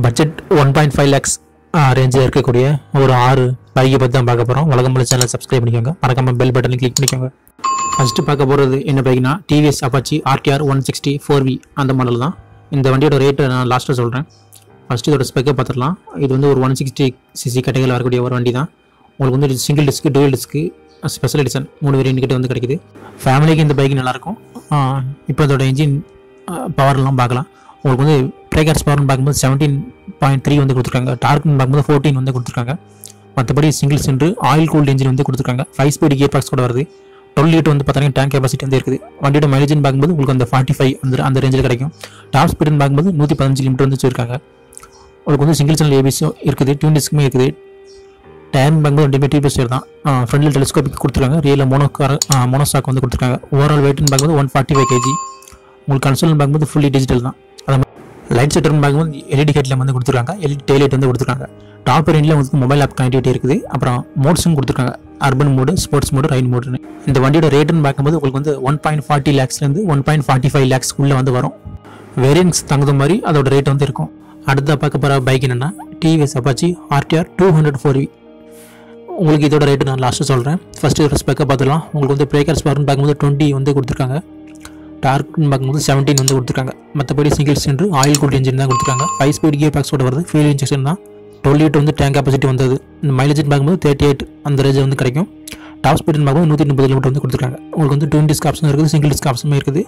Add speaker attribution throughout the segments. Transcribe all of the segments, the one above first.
Speaker 1: budget one point five lakhs ரேஞ்சில் இருக்கக்கூடிய ஒரு ஆறு பைக்கை பற்றி தான் பார்க்க போகிறோம் வழக்கம்போல சேனல் சப்ஸ்கிரைப் பண்ணிக்கோங்க மறக்காம பெல் பட்டனை கிளிக் பண்ணிக்கோங்க ஃபஸ்ட்டு பார்க்க போகிறது என்ன பைக்னா TVS Apache RTR one sixty four V அந்த மாடல் தான் இந்த வண்டியோட ரேட்டு நான் லாஸ்ட்டாக சொல்கிறேன் ஃபஸ்ட்டு இதோட ஸ்பெக்கை பார்த்துடலாம் இது வந்து ஒரு ஒன் சிக்ஸ்டி சிசி கேட்டகரியில் வரக்கூடிய ஒரு வண்டி தான் உங்களுக்கு வந்து single disc dual disc special edition மூணு வேரியன்ட் கிட்ட வந்து கிடைக்குது ஃபேமிலிக்கு இந்த பைக் நல்லாயிருக்கும் இப்போ இதோட இன்ஜின் பவர்லாம் பார்க்கலாம் உங்களுக்கு வந்து பிரேக்கர்ஸ் பவர்னு பார்க்கும்போது செவன்டீன் பாயிண்ட் த்ரீ வந்து கொடுத்துருக்காங்க டார்க்னு பார்க்கும்போது ஃபோர்டீன் வந்து கொடுத்துருக்காங்க மற்றபடி single centre oil cooled engine வந்து கொடுத்துருக்காங்க ஃபைவ் ஸ்பீட் கியர் பாக்ஸ் கூட வருது டுவெல் லிட்டர் வந்து பார்த்தீங்கன்னா டேங்க் கெப்பாசிட்டி வந்து இருக்குது வண்டியோட மைலேஜ்னு பார்க்கும்போது உங்களுக்கு அந்த ஃபார்ட்டி ஃபைவ் அந்த அந்த ரேஞ்சில் கிடைக்கும் டாப் ஸ்பீடுன்னு பார்க்கும்போது நூற்றி பதினஞ்சு லிமிட்டர் வந்து வச்சிருக்காங்க உங்களுக்கு வந்து சிங்கிள் சேனல் ஏபிஸும் இருக்குது டியூன் டிஸ்க்குமே இருக்குது டயர் பார்க்கும்போது ரெண்டுமே டிபிஎஸ் டயர் தான் ஃப்ரண்டில் டெலிஸ்கோபிக் கொடுத்துருக்காங்க ரியலில் மோனோகார் மோனோசாக் வந்து கொடுத்துருக்காங்க ஓவரால் வெயிட்னு பார்க்கும்போது ஒன் ஃபார்ட்டி ஃபைவ் கேஜி உங்களுக்கு கன்சோல்னு பார்க்கும்போது ஃபுல்லி டிஜிட்டல் தான் அது லைட் செட்டர்னு பார்க்கும்போது எல்இடி ஹெட்லைட் வந்து கொடுத்துருக்காங்க எல்இடி டெய்லைட் வந்து கொடுத்துருக்காங்க டாப் ரேஞ்சில் வந்து மொபைல் ஆப் கனெக்டிவிட்டி இருக்குது அப்புறம் மோட்ஸும் கொடுத்துருக்காங்க urban mode sports mode ride மோடுன்னு இந்த வண்டியோட ரேட்டுன்னு பார்க்கும்போது உங்களுக்கு வந்து ஒன் பாயிண்ட் ஃபார்ட்டி லேக்ஸ்லேருந்து one point forty five lakhs உள்ள வந்து வரும் வேரியன்ஸ் தகுந்த மாதிரி அதோட ரேட் வந்து இருக்கும் அடுத்த பார்க்க போகிற பைக் என்னென்னா TVS Apache RTR two hundred four V உங்களுக்கு இதோட ரேட்டு நான் லாஸ்ட்டு சொல்கிறேன் ஃபஸ்ட்டு இதோட ஸ்பெக்கை பார்த்துலாம் உங்களுக்கு வந்து பிரேக்கர்ஸ் பவர்னு பார்க்கும்போது டுவெண்ட்டி வந்து கொடுத்துருக்காங்க டார்க்னு பார்க்கும்போது செவன்டீன் வந்து கொடுத்துருக்காங்க மற்றபடி single centre oil cooled engine தான் கொடுத்துருக்காங்க ஃபைவ் ஸ்பீட் கியர் பேக்ஸோட வருது ஃபியூல் இன்ஜெக்ஷன் தான் டுவெல் லிட்டர் வந்து டேங்க் கெப்பாசிட்டி வந்தது இந்த மைலேஜ்னு பார்க்கும்போது தேர்ட்டி எயிட் அந்த ரேஞ்ச் வந்து கிடைக்கும் டாப் ஸ்பீடுன்னு பார்க்கும்போது நூற்றி முப்பது கிலோமீட்டர் வந்து கொடுத்துருக்காங்க உங்களுக்கு வந்து டுவெண்ட்டி டிஸ்க் ஆப்ஷன் இருக்குது சிங்கிள் டிஸ்க் ஆப்ஷனும் இருக்குது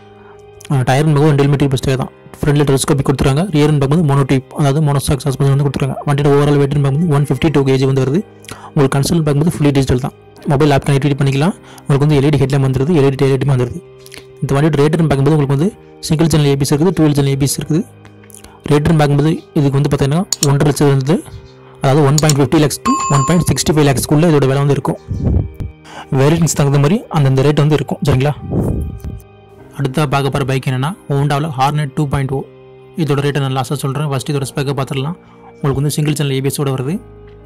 Speaker 1: டயர் பார்க்கும்போது ரெண்டு மீட்டர் பெஸ்ட் தான் ஃப்ரண்ட்டில் டெலிஸ்கோபிக் கொடுத்துருக்காங்க ரியர்னு பார்க்கும்போது மோனோடிப் அதாவது மோனோசாக் சஸ்பென்ஷன் வந்து கொடுத்துருக்காங்க வண்டியோட ஓவரால் வெயிட்னு பார்க்கும்போது ஒன் ஃபிஃப்டி டூ கேஜி வந்து வருது உங்களுக்கு கன்சோல் பார்க்கும்போது ஃபுல்லி டிஜிட்டல் தான் மொபைல் ஆப் கனெக்டிவிட்டி பண்ணிக்கலாம் உங்களுக்கு வந்து எல்இடி ஹெட்லைம் வந்துருது எல்இடி டெய்லைட்டுமே வந்துருது இந்த வண்டியோட ரேட்டுன்னு பார்க்கும்போது உங்களுக்கு வந்து சிங்கிள் சேனல் ஏபிஸ் இருக்குது டூவல் சேனல் ஏபிஸ் இருக்குது ரேட்டுன்னு பார்க்கும்போது இதுக்கு வந்து பார்த்தீங்கன்னா ஒன்றரை லட்சம் வந்து அதாவது one point fifty lakhs to one point sixty five லேக்ஸ்க்குள்ளே இதோட விலை வந்து இருக்கும் வேரியன்ஸ் தகுந்த மாதிரி அந்தந்த ரேட் வந்து இருக்கும் சரிங்களா அடுத்தா பார்க்க போகிற பைக் என்னென்னா ஹோண்டாவில் ஹார்னெட் டூ பாயிண்ட் ஓ இதோட ரேட்டை நான் லாஸ்ட்டாக சொல்கிறேன் ஃபஸ்ட் இதோட ஸ்பெக்கை பார்த்துடலாம் உங்களுக்கு வந்து சிங்கிள் சேனல் ஏபிஎஸோட வருது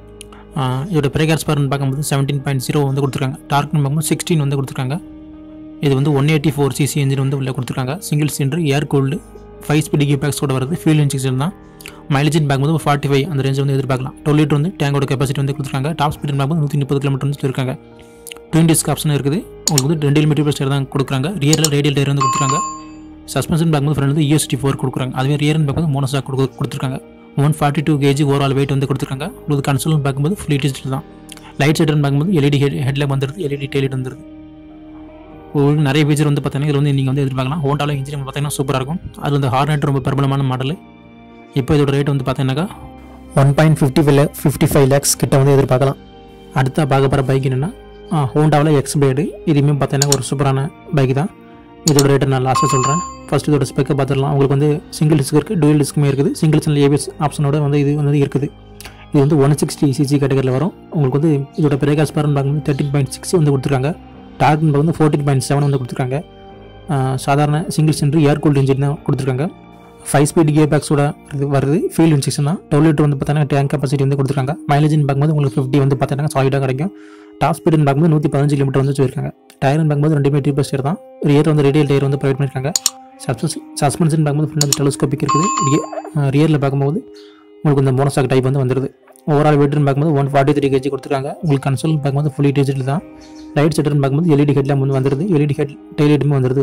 Speaker 1: ஆஹ் இதோட பிரேக்கர்ஸ் பவர்னு பார்க்கும்போது செவன்டீன் பாயிண்ட் ஜீரோ வந்து கொடுத்துருக்காங்க டார்க்னு பார்க்கும்போது சிக்ஸ்டீன் வந்து கொடுத்துருக்காங்க இது வந்து one eighty four CC engine வந்து உள்ளே கொடுத்துருக்காங்க single cylinder air cooled five speed கி பேக்ஸோட வருது ஃபியூல் இன்ஜெக்ஷன் தான் மைலேஜ்னு பார்க்கும்போது ஃபார்ட்டி ஃபைவ் அந்த ரேஞ்ச் வந்து எதிர்பார்க்கலாம் டுவெல் லிட்டர் வந்து டேங்கோட கெப்பாசிட்டி வந்து கொடுத்துருக்காங்க டாப் ஸ்பீடுன்னு பார்க்கும்போது நூற்றி முப்பது கிலோமீட்டர் வந்து இருக்காங்க ட்வின் டிஸ்க் ஆப்ஷன் இருக்குது உங்களுக்கு வந்து ரெண்டு மீட்டர் டயர் தான் கொடுக்குறாங்க ரியரில் ரேடியல் டயர் வந்து கொடுத்துருக்காங்க சஸ்பென்ஷன் பார்க்கும்போது ஃப்ரெண்ட் வந்து இஎஸ்டி ஃபோர் கொடுக்குறாங்க அதுவே ரியர்னு பார்க்கும்போது மோனோசாக் கொடுக்க கொடுத்துருக்காங்க one forty two KG overall weight வந்து கொடுத்துருக்காங்க உங்களுக்கு கன்சோல்னு பார்க்கும்போது ஃபுல் டிஜிட்டல் தான் லைட் செட்டர்னு பார்க்கும்போது எல்இடி ஹெட் ஹெட்லைட் வந்துருது எல்இடி டெய்லைட் வந்துருது உங்களுக்கு நிறைய ஃபீச்சர் வந்து பார்த்தீங்கன்னா இதில் வந்து நீங்கள் வந்து எதிர்பார்க்கலாம் ஹோண்டாவில் இன்ஜின் பார்த்தீங்கன்னா சூப்பராக இருக்கும் அதில் இந்த ஹார்னெட் ரொம்ப பிரபலமான மாடல் இப்போ இதோட ரேட் வந்து பார்த்தீங்கன்னாக்கா one point fifty five fifty five lakhs கிட்ட வந்து எதிர்பார்க்கலாம் அடுத்த பார்க்க போகிற பைக் என்னென்னா ஹோண்டாவில் எக்ஸ் பிளேடு இதுவுமே பார்த்தீங்கன்னா ஒரு சூப்பரான பைக் தான் இதோட ரேட்டை நான் லாஸ்ட்டாக சொல்கிறேன் ஃபஸ்ட் இதோட ஸ்பெக்கை பார்த்துடலாம் உங்களுக்கு வந்து சிங்கிள் டிஸ்க் இருக்குது டூயல் டிஸ்க்குமே இருக்குது சிங்கிள் சேனல் ஏபிஎஸ் ஆப்ஷனோட வந்து இது வந்து இருக்குது இது வந்து ஒன் சிக்ஸ்டி சிசி கேட்டகரியில் வரும் உங்களுக்கு வந்து இதோட பிரேகாஸ் பவர்னு பார்க்கும்போது தேர்ட்டின் பாயிண்ட் சிக்ஸ் வந்து கொடுத்துருக்காங்க டார்க்னு வந்து ஃபோர்டீன் பாயிண்ட் செவன் வந்து கொடுத்துருக்காங்க ஆஹ் சாதாரண single centre air cooled engine தான் கொடுத்துருக்காங்க ஃபைவ் ஸ்பீட் கியர் பேக்ஸோட இது வருது ஃபீல் இன்ஜெக்ஷன் தான் டுவெல் லிட்டர் வந்து பார்த்தீங்கன்னா டேங்க் கெப்பாசிட்டி வந்து கொடுத்துருக்காங்க மைலேஜ்னு பார்க்கும்போது உங்களுக்கு ஃபிஃப்டி வந்து பார்த்தீங்கன்னா சாலிடாக கிடைக்கும் டாப் ஸ்பீடுன்னு பார்க்கும்போது நூற்றி பதினஞ்சு கிலோமீட்டர் வந்து வச்சிருக்காங்க டயர்னு பார்க்கும்போது ரெண்டுமே டீ பஸ் தான் ரியர் வந்து ரேடியல் டயர் வந்து ப்ரொவைட் பண்ணியிருக்காங்க சஸ்பென்ஸ் சஸ்பென்ஷன் பார்க்கும்போது ஃப்ரண்ட் வந்து டெலிஸ்கோபிக் இருக்குது ரியரில் பார்க்கும்போது உங்களுக்கு இந்த மோனோசாக் டைப் வந்து வந்துருது ஓவரால் வெயிட்னு பார்க்கும்போது ஒன் ஃபார்ட்டி த்ரீ கேஜி கொடுத்துருக்காங்க உங்களுக்கு கன்சோல் பார்க்கும்போது ஃபுல்லி டிஜிட்டல் தான் லைட் செட்டர்னு பார்க்கும்போது எல்இடி ஹெட்லாம் வந்து வந்துருது எல்இடி ஹெட் டெய்லைட்டுமே வந்துருது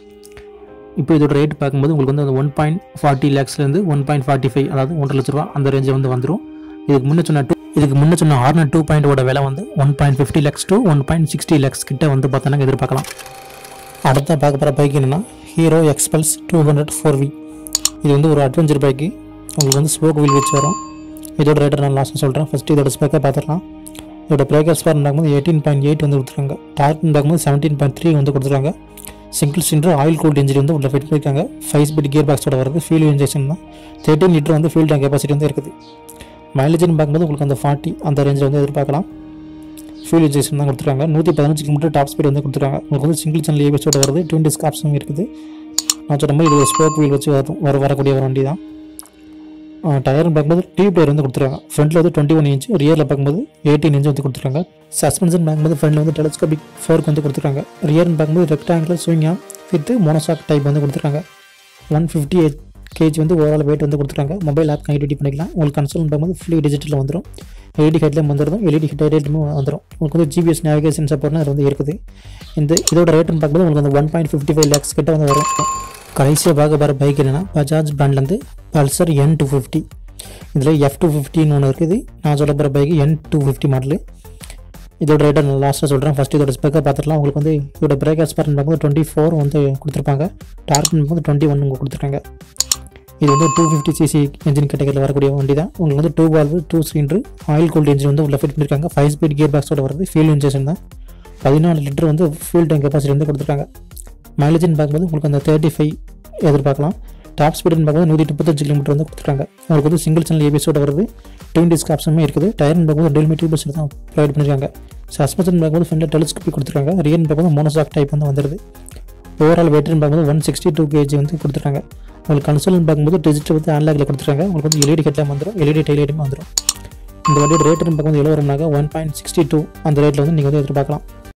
Speaker 1: இப்போ இதோட ரேட் பார்க்கும்போது உங்களுக்கு வந்து அந்த ஒன் பாயிண்ட் ஃபார்ட்டி லேக்ஸ்லேருந்து ஒன் பாயிண்ட் ஃபார்ட்டி ஃபைவ் அதாவது ஒன்றரை லட்ச ரூபா அந்த ரேஞ்சில் வந்து வந்துடும் இதுக்கு முன்ன சொன்ன டூ இதுக்கு முன்ன சொன்ன ஹார்னர் டூ பாயிண்டோட விலை வந்து one point fifty lakhs to one point sixty lakhs கிட்ட வந்து பார்த்தோன்னா எதிர்பார்க்கலாம் அடுத்த பார்க்க போகிற பைக் என்னென்னா hero Xpulse two hundred four V இது வந்து ஒரு அட்வென்ச்சர் பைக்கு உங்களுக்கு வந்து ஸ்போக் வீல் வச்சு வரும் இதோட ரேட்டை நான் லாஸ்ட்டாக சொல்கிறேன் ஃபஸ்ட்டு இதோட ஸ்பெக்கை பார்த்துக்கலாம் இதோட பிரேக்கர்ஸ் பார் பார்க்கும்போது எயிட்டீன் பாயிண்ட் எயிட் வந்து கொடுத்துருக்காங்க டார்க்னு பார்க்கும்போது செவன்டீன் பாயிண்ட் த்ரீ வந்து கொடுத்துருக்காங்க single cylinder oil cooled engine வந்து உள்ள ஃபிட் பண்ணியிருக்காங்க ஃபைவ் ஸ்பீட் கியர் பாக்ஸோட வருது ஃபியூல் இன்ஜெக்ஷன் தான் தேர்ட்டின் லிட்டர் வந்து ஃபியூல் டேங்க் கெப்பாசிட்டி வந்து இருக்குது மைலேஜ்னு பார்க்கும்போது உங்களுக்கு அந்த ஃபார்ட்டி அந்த ரேஞ்சில் வந்து எதிர்பார்க்கலாம் ஃபியூல் இன்ஜெக்ஷன் தான் கொடுத்துருக்காங்க நூற்றி பதினஞ்சு கிலோமீட்டர் டாப் ஸ்பீட் வந்து கொடுத்துருக்காங்க உங்களுக்கு வந்து சிங்கிள் சேனல் ஏபிஎஸோட வருது ட்வின் டிஸ்க் ஆப்ஷன் இருக்குது நான் சொன்ன மாதிரி இது ஒரு ஸ்போக் வீல் வச்சு வரும் வர வரக்கூடிய ஒரு வண்டி தான் டயர்னு பார்க்கும்போது டியூப் டயர் வந்து கொடுத்துருக்காங்க ஃப்ரண்ட்டில் வந்து டுவெண்ட்டி ஒன் இன்ச் ரியரில் பார்க்கும்போது எயிட்டீன் இன்ச் வந்து கொடுத்துருக்காங்க சஸ்பென்ஷன் பார்க்கும்போது ஃப்ரண்டில் வந்து டெலிஸ்கோபிக் ஃபோர்க் வந்து கொடுத்துருக்காங்க ரியர்னு பார்க்கும்போது ரெக்டாங்குலர் ஸ்விங்காக வித் மோனோசாக் டைப் வந்து கொடுத்துருக்காங்க ஒன் ஃபிஃப்டி எயிட் கேஜி வந்து ஓவரால் வெயிட் வந்து கொடுத்துருக்காங்க மொபைல் ஆப் கனெக்டிவிட்டி பண்ணிக்கலாம் உங்களுக்கு கன்சோல் பார்க்கும்போது ஃபுல்லி டிஜிட்டலில் வந்துடும் எல்இடி ஹெட்லேயும் வந்துடும் எல்இடி ஹெட்லைட்லையுமே வந்துடும் உங்களுக்கு வந்து ஜிபிஎஸ் நேவிகேஷன் சப்போர்ட்னா அது வந்து இருக்குது இந்த இதோட ரேட்டுன்னு பார்க்கும்போது உங்களுக்கு வந்து one point fifty five lakhs கிட்ட வந்து வரும் கடைசியாக பார்க்க போகிற பைக் என்னென்னா பஜாஜ் பிராண்ட்லேருந்து பல்சர் என் டூ ஃபிஃப்டி இதில் எஃப் டூ ஃபிஃப்டின்னு ஒன்று இருக்குது நான் சொல்ல போகிற bike N two fifty model இதோட ரேட்டை நான் லாஸ்ட்டாக சொல்கிறேன் ஃபஸ்ட்டு இதோட ஸ்பெக்கர் பார்த்துக்கலாம் உங்களுக்கு வந்து இதோட பிரேக்கர்ஸ் பார்த்து பார்க்கும்போது டுவெண்ட்டி ஃபோர் வந்து கொடுத்துருப்பாங்க டார்க் வந்து டுவெண்ட்டி ஒன் உங்களுக்கு கொடுத்துருக்காங்க இது வந்து டூ ஃபிஃப்டி சிசி இன்ஜின் கேட்டகரியில் வரக்கூடிய வண்டி தான் உங்களுக்கு வந்து two valve two cylinder oil cooled engine வந்து உள்ள ஃபிட் பண்ணியிருக்காங்க ஃபைவ் ஸ்பீட் கியர் பாக்ஸோட வருது ஃபியூல் இன்ஜெக்ஷன் தான் பதினாலு லிட்டர் வந்து ஃபியூல் டேங்க் கெப்பாசிட்டி வந்து கொடுத்துருக்காங்க மைலேஜ்னு பார்க்கும்போது உங்களுக்கு அந்த தேர்ட்டி ஃபைவ் எதிர்பார்க்கலாம் டாப் ஸ்பீடுன்னு பார்க்கும்போது நூற்றி முப்பத்தஞ்சு கிலோமீட்டர் வந்து கொடுத்துருக்காங்க உங்களுக்கு வந்து சிங்கிள் சேனல் ஏபிஎஸோட வருது ட்வின் டிஸ்க் ஆப்ஷனுமே இருக்குது டயர்னு பார்க்கும்போது டெல்மி டியூபஸ் தான் ப்ரொவைட் பண்ணியிருக்காங்க சஸ்பென்ஷன் பார்க்கும்போது ஃப்ரண்டில் டெலிஸ்கோப்பி கொடுத்துருக்காங்க ரியர்னு பார்க்கும்போது மோனோசாக் டைப் வந்து வந்துருது ஓவரால் வெயிட்னு பார்க்கும்போது ஒன் சிக்ஸ்டி டூ கேஜி வந்து கொடுத்துருக்காங்க உங்களுக்கு கன்சோல்னு பார்க்கும்போது டிஜிட்டல் வந்து ஆன்லாகில் கொடுத்துருக்காங்க உங்களுக்கு வந்து எல்இடி ஹெட்லாம் வந்துடும் எல்இடி டெய்லைட்டுமே வந்துடும் இந்த வண்டியோட ரேட்டுன்னு பார்க்கும்போது எவ்வளோ வரும்னாக்க ஒன் பாயிண்ட் சிக்ஸ்டி டூ அந்த ரேட்டில் வந்து நீங்கள் வந்து எதிர்பார்க்கலாம்